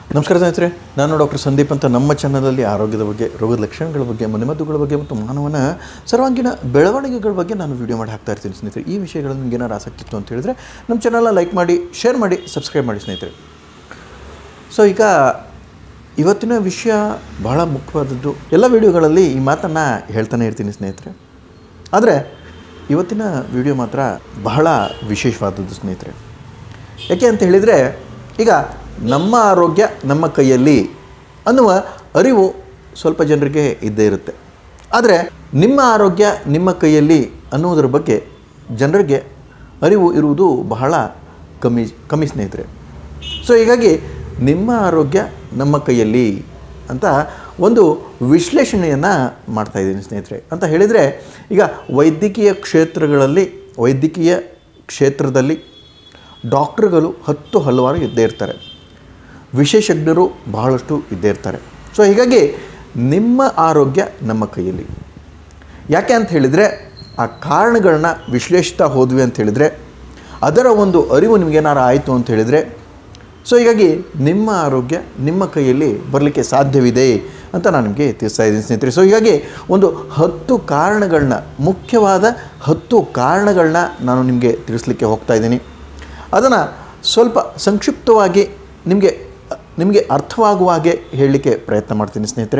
ನಮಸ್ಕಾರ ಸ್ನೇಹಿತರೆ ನಾನು ಡಾಕ್ಟರ್ ಸಂದೀಪ್ ಅಂತ ನಮ್ಮ ಚಾನಲಲ್ಲಿ ಆರೋಗ್ಯದ ಬಗ್ಗೆ ರೋಗದ ಲಕ್ಷಣಗಳ ಬಗ್ಗೆ ಮನೆಮದ್ದುಗಳ ಬಗ್ಗೆ ಮತ್ತು ಮಾನವನ ಸರ್ವಾಂಗೀಣ ಬೆಳವಣಿಗೆಗಳ ಬಗ್ಗೆ ನಾನು ವಿಡಿಯೋ ಮಾಡಿ ಹಾಕ್ತಾ ಇರ್ತೀನಿ ಸ್ನೇಹಿತರೆ ಈ ವಿಷಯಗಳಲ್ಲಿ ನಿಮ್ಗೆ ಏನಾರು ಆಸಕ್ತಿ ಇತ್ತು ಅಂತ ಹೇಳಿದ್ರೆ ನಮ್ಮ ಚಾನಲ್ನ ಲೈಕ್ ಮಾಡಿ ಶೇರ್ ಮಾಡಿ ಸಬ್ಸ್ಕ್ರೈಬ್ ಮಾಡಿ ಸ್ನೇಹಿತರೆ ಸೊ ಈಗ ಇವತ್ತಿನ ವಿಷಯ ಬಹಳ ಮುಖ್ಯವಾದದ್ದು ಎಲ್ಲ ವಿಡಿಯೋಗಳಲ್ಲಿ ಈ ಮಾತನ್ನು ಹೇಳ್ತಾನೆ ಇರ್ತೀನಿ ಸ್ನೇಹಿತರೆ ಆದರೆ ಇವತ್ತಿನ ವಿಡಿಯೋ ಮಾತ್ರ ಬಹಳ ವಿಶೇಷವಾದದ್ದು ಸ್ನೇಹಿತರೆ ಯಾಕೆ ಅಂತ ಹೇಳಿದರೆ ಈಗ ನಮ್ಮ ಆರೋಗ್ಯ ನಮ್ಮ ಕೈಯಲ್ಲಿ ಅನ್ನುವ ಅರಿವು ಸ್ವಲ್ಪ ಜನರಿಗೆ ಇದ್ದೇ ಇರುತ್ತೆ ಆದರೆ ನಿಮ್ಮ ಆರೋಗ್ಯ ನಿಮ್ಮ ಕೈಯಲ್ಲಿ ಅನ್ನುವುದರ ಬಗ್ಗೆ ಜನರಿಗೆ ಅರಿವು ಇರುವುದು ಬಹಳ ಕಮ್ಮಿ ಕಮ್ಮಿ ಸ್ನೇಹಿತರೆ ಸೊ ಹೀಗಾಗಿ ನಿಮ್ಮ ಆರೋಗ್ಯ ನಮ್ಮ ಕೈಯಲ್ಲಿ ಅಂತ ಒಂದು ವಿಶ್ಲೇಷಣೆಯನ್ನು ಮಾಡ್ತಾ ಇದ್ದೀನಿ ಸ್ನೇಹಿತರೆ ಅಂತ ಹೇಳಿದರೆ ಈಗ ವೈದ್ಯಕೀಯ ಕ್ಷೇತ್ರಗಳಲ್ಲಿ ವೈದ್ಯಕೀಯ ಕ್ಷೇತ್ರದಲ್ಲಿ ಡಾಕ್ಟ್ರುಗಳು ಹತ್ತು ಹಲವಾರು ಇದ್ದೇ ಇರ್ತಾರೆ ವಿಶೇಷಜ್ಞರು ಬಹಳಷ್ಟು ಇದ್ದೇ ಇರ್ತಾರೆ ಸೊ ಹೀಗಾಗಿ ನಿಮ್ಮ ಆರೋಗ್ಯ ನಮ್ಮ ಕೈಯಲ್ಲಿ ಯಾಕೆ ಅಂತ ಹೇಳಿದರೆ ಆ ಕಾರಣಗಳನ್ನ ವಿಶ್ಲೇಷಿಸ್ತಾ ಹೋದ್ವಿ ಅಂತ ಹೇಳಿದರೆ ಅದರ ಒಂದು ಅರಿವು ನಿಮಗೇನಾರು ಆಯಿತು ಅಂತ ಹೇಳಿದರೆ ಸೊ ಹೀಗಾಗಿ ನಿಮ್ಮ ಆರೋಗ್ಯ ನಿಮ್ಮ ಕೈಯಲ್ಲಿ ಬರಲಿಕ್ಕೆ ಸಾಧ್ಯವಿದೆ ಅಂತ ನಾನು ನಿಮಗೆ ತಿಳಿಸ್ತಾ ಇದ್ದೀನಿ ಸ್ನೇಹಿತರೆ ಸೊ ಹೀಗಾಗಿ ಒಂದು ಹತ್ತು ಕಾರಣಗಳನ್ನ ಮುಖ್ಯವಾದ ಹತ್ತು ಕಾರಣಗಳನ್ನ ನಾನು ನಿಮಗೆ ತಿಳಿಸ್ಲಿಕ್ಕೆ ಹೋಗ್ತಾ ಇದ್ದೀನಿ ಅದನ್ನು ಸ್ವಲ್ಪ ಸಂಕ್ಷಿಪ್ತವಾಗಿ ನಿಮಗೆ ನಿಮಗೆ ಅರ್ಥವಾಗುವ ಹಾಗೆ ಹೇಳಲಿಕ್ಕೆ ಪ್ರಯತ್ನ ಮಾಡ್ತೀನಿ ಸ್ನೇಹಿತರೆ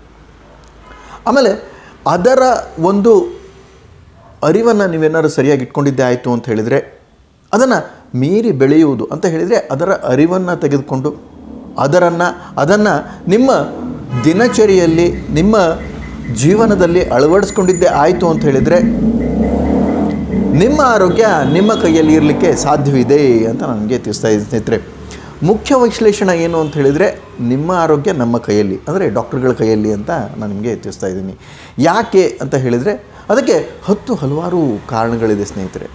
ಆಮೇಲೆ ಅದರ ಒಂದು ಅರಿವನ್ನು ನೀವೇನಾದ್ರು ಸರಿಯಾಗಿ ಇಟ್ಕೊಂಡಿದ್ದೆ ಆಯಿತು ಅಂತ ಹೇಳಿದರೆ ಅದನ್ನು ಮೀರಿ ಬೆಳೆಯುವುದು ಅಂತ ಹೇಳಿದರೆ ಅದರ ಅರಿವನ್ನು ತೆಗೆದುಕೊಂಡು ಅದರನ್ನು ಅದನ್ನು ನಿಮ್ಮ ದಿನಚರಿಯಲ್ಲಿ ನಿಮ್ಮ ಜೀವನದಲ್ಲಿ ಅಳವಡಿಸ್ಕೊಂಡಿದ್ದೇ ಆಯಿತು ಅಂತ ಹೇಳಿದರೆ ನಿಮ್ಮ ಆರೋಗ್ಯ ನಿಮ್ಮ ಕೈಯಲ್ಲಿ ಇರಲಿಕ್ಕೆ ಸಾಧ್ಯವಿದೆ ಅಂತ ನನಗೆ ತಿಳಿಸ್ತಾ ಇದ್ದೀನಿ ಸ್ನೇಹಿತರೆ ಮುಖ್ಯ ವಿಶ್ಲೇಷಣೆ ಏನು ಅಂತ ಹೇಳಿದರೆ ನಿಮ್ಮ ಆರೋಗ್ಯ ನಮ್ಮ ಕೈಯಲ್ಲಿ ಅಂದರೆ ಡಾಕ್ಟರ್ಗಳ ಕೈಯಲ್ಲಿ ಅಂತ ನಾನು ನಿಮಗೆ ತಿಳಿಸ್ತಾ ಇದ್ದೀನಿ ಯಾಕೆ ಅಂತ ಹೇಳಿದರೆ ಅದಕ್ಕೆ ಹತ್ತು ಹಲವಾರು ಕಾರಣಗಳಿದೆ ಸ್ನೇಹಿತರೆ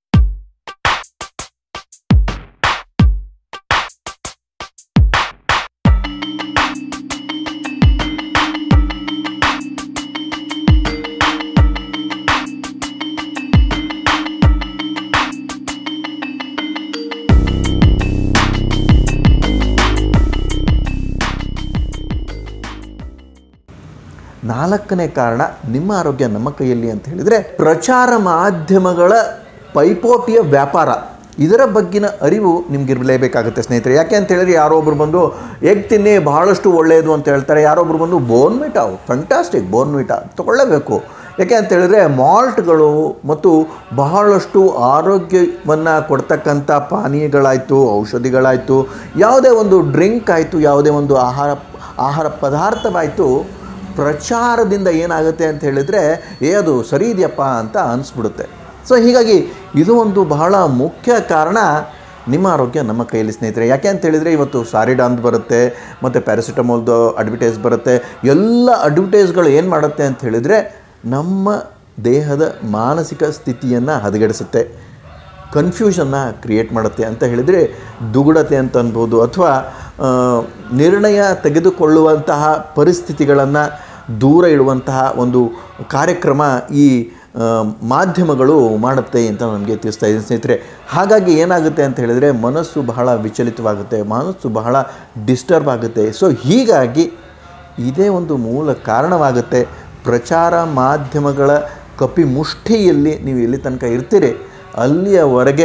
ನಾಲ್ಕನೇ ಕಾರಣ ನಿಮ್ಮ ಆರೋಗ್ಯ ನಮ್ಮ ಕೈಯಲ್ಲಿ ಅಂತ ಹೇಳಿದರೆ ಪ್ರಚಾರ ಮಾಧ್ಯಮಗಳ ಪೈಪೋಟಿಯ ವ್ಯಾಪಾರ ಇದರ ಬಗ್ಗಿನ ಅರಿವು ನಿಮ್ಗೆ ಇರಲೇಬೇಕಾಗುತ್ತೆ ಸ್ನೇಹಿತರೆ ಯಾಕೆ ಅಂತ ಹೇಳಿದ್ರೆ ಯಾರೋ ಒಬ್ರು ಬಂದು ಎಗ್ ತಿನ್ನಿ ಬಹಳಷ್ಟು ಒಳ್ಳೆಯದು ಅಂತ ಹೇಳ್ತಾರೆ ಯಾರೊಬ್ರು ಬಂದು ಬೋರ್ನ್ವಿಟಾ ಫಂಟಾಸ್ಟಿಕ್ ಬೋರ್ನ್ವಿಟಾ ತಗೊಳ್ಳೇಬೇಕು ಯಾಕೆ ಅಂತ ಹೇಳಿದ್ರೆ ಮಾಲ್ಟ್ಗಳು ಮತ್ತು ಬಹಳಷ್ಟು ಆರೋಗ್ಯವನ್ನು ಕೊಡ್ತಕ್ಕಂಥ ಪಾನೀಯಗಳಾಯಿತು ಔಷಧಿಗಳಾಯಿತು ಯಾವುದೇ ಒಂದು ಡ್ರಿಂಕ್ ಆಯಿತು ಯಾವುದೇ ಒಂದು ಆಹಾರ ಆಹಾರ ಪದಾರ್ಥವಾಯಿತು ಪ್ರಚಾರದಿಂದ ಏನಾಗುತ್ತೆ ಅಂತ ಹೇಳಿದರೆ ಏ ಅದು ಸರಿ ಇದೆಯಪ್ಪ ಅಂತ ಅನಿಸ್ಬಿಡುತ್ತೆ ಸೊ ಹೀಗಾಗಿ ಇದು ಒಂದು ಬಹಳ ಮುಖ್ಯ ಕಾರಣ ನಿಮ್ಮ ಆರೋಗ್ಯ ನಮ್ಮ ಕೈಯಲ್ಲಿ ಸ್ನೇಹಿತರೆ ಯಾಕೆ ಅಂತ ಹೇಳಿದರೆ ಇವತ್ತು ಸಾರಿಡಾ ಅಂತ ಬರುತ್ತೆ ಮತ್ತು ಪ್ಯಾರಾಸಿಟಮಾಲ್ದು ಅಡ್ವರ್ಟೈಸ್ ಬರುತ್ತೆ ಎಲ್ಲ ಅಡ್ವರ್ಟೈಸ್ಗಳು ಏನು ಮಾಡುತ್ತೆ ಅಂತ ಹೇಳಿದರೆ ನಮ್ಮ ದೇಹದ ಮಾನಸಿಕ ಸ್ಥಿತಿಯನ್ನು ಹದಗೆಡಿಸುತ್ತೆ ಕನ್ಫ್ಯೂಷನ್ನ ಕ್ರಿಯೇಟ್ ಮಾಡುತ್ತೆ ಅಂತ ಹೇಳಿದರೆ ದುಗುಡತೆ ಅಂತ ಅನ್ಬೋದು ಅಥವಾ ಆ, ನಿರ್ಣಯ ತೆಗೆದುಕೊಳ್ಳುವಂತಹ ಪರಿಸ್ಥಿತಿಗಳನ್ನು ದೂರ ಇಡುವಂತಹ ಒಂದು ಕಾರ್ಯಕ್ರಮ ಈ ಆ, ಮಾಧ್ಯಮಗಳು ಮಾಡುತ್ತೆ ಅಂತ ನನಗೆ ತಿಳಿಸ್ತಾ ಇದ್ದೀನಿ ಸ್ನೇಹಿತರೆ ಹಾಗಾಗಿ ಏನಾಗುತ್ತೆ ಅಂತ ಹೇಳಿದರೆ ಮನಸ್ಸು ಬಹಳ ವಿಚಲಿತವಾಗುತ್ತೆ ಮನಸ್ಸು ಬಹಳ ಡಿಸ್ಟರ್ಬ್ ಆಗುತ್ತೆ ಸೊ ಹೀಗಾಗಿ ಇದೇ ಒಂದು ಮೂಲ ಕಾರಣವಾಗುತ್ತೆ ಪ್ರಚಾರ ಮಾಧ್ಯಮಗಳ ಕಪಿ ಮುಷ್ಟಿಯಲ್ಲಿ ನೀವು ಎಲ್ಲಿ ತನಕ ಇರ್ತೀರಿ ಅಲ್ಲಿಯವರೆಗೆ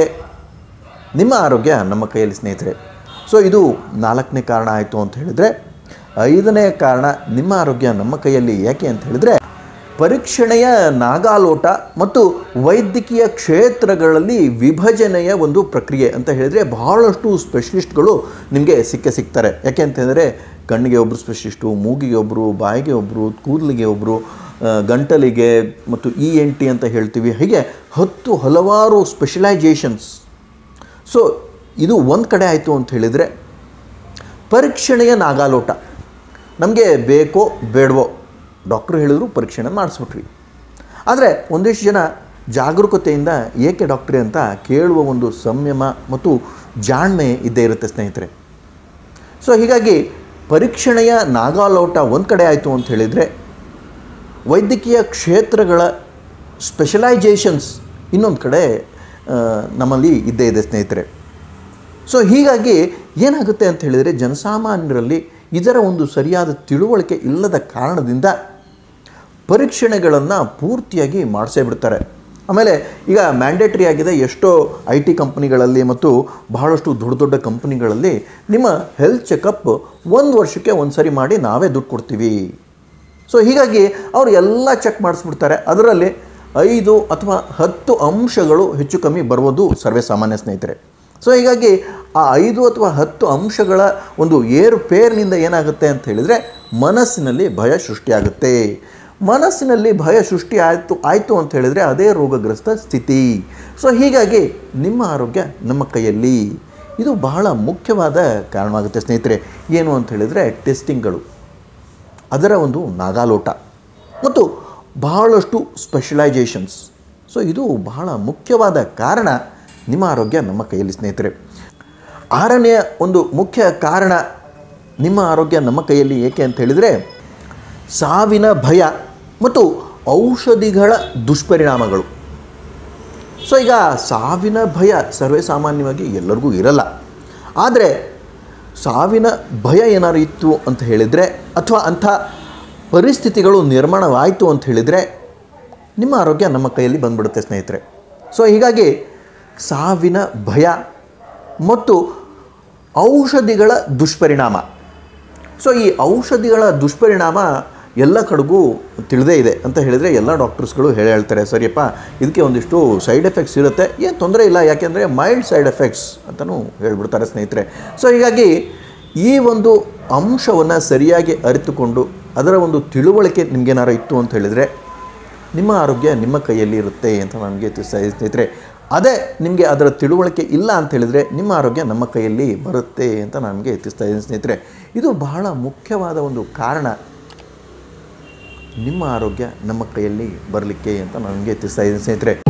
ನಿಮ್ಮ ಆರೋಗ್ಯ ನಮ್ಮ ಕೈಯಲ್ಲಿ ಸ್ನೇಹಿತರೆ ಸೊ ಇದು ನಾಲ್ಕನೇ ಕಾರಣ ಆಯಿತು ಅಂತ ಹೇಳಿದರೆ ಐದನೇ ಕಾರಣ ನಿಮ್ಮ ಆರೋಗ್ಯ ನಮ್ಮ ಕೈಯಲ್ಲಿ ಯಾಕೆ ಅಂತ ಹೇಳಿದರೆ ಪರೀಕ್ಷಣೆಯ ನಾಗಾಲೋಟ ಮತ್ತು ವೈದ್ಯಕೀಯ ಕ್ಷೇತ್ರಗಳಲ್ಲಿ ವಿಭಜನೆಯ ಒಂದು ಪ್ರಕ್ರಿಯೆ ಅಂತ ಹೇಳಿದರೆ ಬಹಳಷ್ಟು ಸ್ಪೆಷಲಿಸ್ಟ್ಗಳು ನಿಮಗೆ ಸಿಕ್ಕೇ ಸಿಗ್ತಾರೆ ಯಾಕೆ ಅಂತ ಹೇಳಿದರೆ ಕಣ್ಣಿಗೆ ಒಬ್ಬರು ಸ್ಪೆಷಲಿಸ್ಟು ಮೂಗಿಗೆ ಒಬ್ಬರು ಬಾಯಿಗೆ ಒಬ್ಬರು ಕೂದಲಿಗೆ ಒಬ್ಬರು ಗಂಟಲಿಗೆ ಮತ್ತು ಇ ಎನ್ ಟಿ ಅಂತ ಹೇಳ್ತೀವಿ ಹೀಗೆ ಹತ್ತು ಹಲವಾರು ಸ್ಪೆಷಲೈಜೇಷನ್ಸ್ ಸೊ ಇದು ಒಂದು ಕಡೆ ಆಯಿತು ಅಂತ ಹೇಳಿದರೆ ಪರೀಕ್ಷಣೆಯ ನಾಗಾಲೋಟ ನಮಗೆ ಬೇಕೋ ಬೇಡವೋ ಡಾಕ್ಟ್ರು ಹೇಳಿದ್ರು ಪರೀಕ್ಷೆನ ಮಾಡಿಸ್ಬಿಟ್ವಿ ಆದರೆ ಒಂದಿಷ್ಟು ಜನ ಜಾಗರೂಕತೆಯಿಂದ ಏಕೆ ಡಾಕ್ಟ್ರಿ ಅಂತ ಕೇಳುವ ಒಂದು ಸಂಯಮ ಮತ್ತು ಜಾಣ್ಮೆ ಇದ್ದೇ ಇರುತ್ತೆ ಸ್ನೇಹಿತರೆ ಸೊ ಹೀಗಾಗಿ ಪರೀಕ್ಷಣೆಯ ನಾಗಾಲೋಟ ಒಂದು ಕಡೆ ಆಯಿತು ಅಂತ ಹೇಳಿದರೆ ವೈದ್ಯಕೀಯ ಕ್ಷೇತ್ರಗಳ ಸ್ಪೆಷಲೈಜೇಷನ್ಸ್ ಇನ್ನೊಂದು ಕಡೆ ಆ, ನಮ್ಮಲ್ಲಿ ಇದ್ದೇ ಇದೆ ಸ್ನೇಹಿತರೆ ಸೊ ಹೀಗಾಗಿ ಏನಾಗುತ್ತೆ ಅಂತ ಹೇಳಿದರೆ ಜನಸಾಮಾನ್ಯರಲ್ಲಿ ಇದರ ಒಂದು ಸರಿಯಾದ ತಿಳುವಳಿಕೆ ಇಲ್ಲದ ಕಾರಣದಿಂದ ಪರೀಕ್ಷಣೆಗಳನ್ನು ಪೂರ್ತಿಯಾಗಿ ಮಾಡಿಸೇ ಬಿಡ್ತಾರೆ ಆಮೇಲೆ ಈಗ ಮ್ಯಾಂಡೇಟ್ರಿ ಆಗಿದೆ ಎಷ್ಟೋ ಐ ಟಿ ಕಂಪ್ನಿಗಳಲ್ಲಿ ಮತ್ತು ಬಹಳಷ್ಟು ದೊಡ್ಡ ದೊಡ್ಡ ಕಂಪ್ನಿಗಳಲ್ಲಿ ನಿಮ್ಮ ಹೆಲ್ತ್ ಚೆಕಪ್ ಒಂದು ವರ್ಷಕ್ಕೆ ಒಂದು ಸರಿ ಮಾಡಿ ನಾವೇ ದುಡ್ಡು ಕೊಡ್ತೀವಿ ಸೊ ಹೀಗಾಗಿ ಅವರು ಎಲ್ಲ ಚೆಕ್ ಮಾಡಿಸ್ಬಿಡ್ತಾರೆ ಅದರಲ್ಲಿ ಐದು ಅಥವಾ ಹತ್ತು ಅಂಶಗಳು ಹೆಚ್ಚು ಕಮ್ಮಿ ಬರುವುದು ಸರ್ವೇ ಸಾಮಾನ್ಯ ಸ್ನೇಹಿತರೆ ಸೊ ಹೀಗಾಗಿ ಆ ಐದು ಅಥವಾ ಹತ್ತು ಅಂಶಗಳ ಒಂದು ಏರುಪೇರಿನಿಂದ ಏನಾಗುತ್ತೆ ಅಂತ ಹೇಳಿದರೆ ಮನಸ್ಸಿನಲ್ಲಿ ಭಯ ಸೃಷ್ಟಿಯಾಗುತ್ತೆ ಮನಸ್ಸಿನಲ್ಲಿ ಭಯ ಸೃಷ್ಟಿ ಆಯಿತು ಆಯಿತು ಅಂತ ಹೇಳಿದರೆ ಅದೇ ರೋಗಗ್ರಸ್ತ ಸ್ಥಿತಿ ಸೊ ಹೀಗಾಗಿ ನಿಮ್ಮ ಆರೋಗ್ಯ ನಮ್ಮ ಕೈಯಲ್ಲಿ ಇದು ಬಹಳ ಮುಖ್ಯವಾದ ಕಾರಣವಾಗುತ್ತೆ ಸ್ನೇಹಿತರೆ ಏನು ಅಂತ ಹೇಳಿದರೆ ಟೆಸ್ಟಿಂಗ್ಗಳು ಅದರ ಒಂದು ನಾಗಾಲೋಟ ಮತ್ತು ಬಹಳಷ್ಟು ಸ್ಪೆಷಲೈಜೇಷನ್ಸ್ ಸೊ ಇದು ಬಹಳ ಮುಖ್ಯವಾದ ಕಾರಣ ನಿಮ್ಮ ಆರೋಗ್ಯ ನಮ್ಮ ಕೈಯಲ್ಲಿ ಸ್ನೇಹಿತರೆ ಆರನೆಯ ಒಂದು ಮುಖ್ಯ ಕಾರಣ ನಿಮ್ಮ ಆರೋಗ್ಯ ನಮ್ಮ ಕೈಯಲ್ಲಿ ಏಕೆ ಅಂತ ಹೇಳಿದರೆ ಸಾವಿನ ಭಯ ಮತ್ತು ಔಷಧಿಗಳ ದುಷ್ಪರಿಣಾಮಗಳು ಸೊ ಈಗ ಸಾವಿನ ಭಯ ಸರ್ವೇ ಸಾಮಾನ್ಯವಾಗಿ ಎಲ್ಲರಿಗೂ ಇರಲ್ಲ ಆದರೆ ಸಾವಿನ ಭಯ ಏನಾದ್ರು ಇತ್ತು ಅಂತ ಹೇಳಿದರೆ ಅಥವಾ ಅಂಥ ಪರಿಸ್ಥಿತಿಗಳು ನಿರ್ಮಾಣವಾಯಿತು ಅಂತ ಹೇಳಿದರೆ ನಿಮ್ಮ ಆರೋಗ್ಯ ನಮ್ಮ ಕೈಯಲ್ಲಿ ಬಂದ್ಬಿಡುತ್ತೆ ಸ್ನೇಹಿತರೆ ಸೊ ಹೀಗಾಗಿ ಸಾವಿನ ಭಯ ಮತ್ತು ಔಷಧಿಗಳ ದುಷ್ಪರಿಣಾಮ ಸೊ ಈ ಔಷಧಿಗಳ ದುಷ್ಪರಿಣಾಮ ಎಲ್ಲ ಕಡೆಗೂ ತಿಳಿದೇ ಇದೆ ಅಂತ ಹೇಳಿದರೆ ಎಲ್ಲ ಡಾಕ್ಟರ್ಸ್ಗಳು ಹೇಳಿ ಹೇಳ್ತಾರೆ ಸರಿಯಪ್ಪ ಇದಕ್ಕೆ ಒಂದಿಷ್ಟು ಸೈಡ್ ಎಫೆಕ್ಟ್ಸ್ ಇರುತ್ತೆ ಏನು ತೊಂದರೆ ಇಲ್ಲ ಯಾಕೆಂದರೆ ಮೈಲ್ಡ್ ಸೈಡ್ ಎಫೆಕ್ಟ್ಸ್ ಅಂತಲೂ ಹೇಳ್ಬಿಡ್ತಾರೆ ಸ್ನೇಹಿತರೆ ಸೊ ಹೀಗಾಗಿ ಈ ಒಂದು ಅಂಶವನ್ನು ಸರಿಯಾಗಿ ಅರಿತುಕೊಂಡು ಅದರ ಒಂದು ತಿಳುವಳಿಕೆ ನಿಮಗೇನಾರು ಇತ್ತು ಅಂತ ಹೇಳಿದರೆ ನಿಮ್ಮ ಆರೋಗ್ಯ ನಿಮ್ಮ ಕೈಯಲ್ಲಿ ಇರುತ್ತೆ ಅಂತ ನನಗೆ ತಿಳಿಸ್ತಾ ಇದೆ ಸ್ನೇಹಿತರೆ ಅದೇ ನಿಮಗೆ ಅದರ ತಿಳುವಳಿಕೆ ಇಲ್ಲ ಅಂತ ಹೇಳಿದರೆ ನಿಮ್ಮ ಆರೋಗ್ಯ ನಮ್ಮ ಕೈಯಲ್ಲಿ ಬರುತ್ತೆ ಅಂತ ನನಗೆ ತಿಳಿಸ್ತಾ ಇದ್ದೀನಿ ಸ್ನೇಹಿತರೆ ಇದು ಬಹಳ ಮುಖ್ಯವಾದ ಒಂದು ಕಾರಣ ನಿಮ್ಮ ಆರೋಗ್ಯ ನಮ್ಮ ಕೈಯಲ್ಲಿ ಬರಲಿಕ್ಕೆ ಅಂತ ನನಗೆ ತಿಳಿಸ್ತಾ ಇದ್ದೀನಿ ಸ್ನೇಹಿತರೆ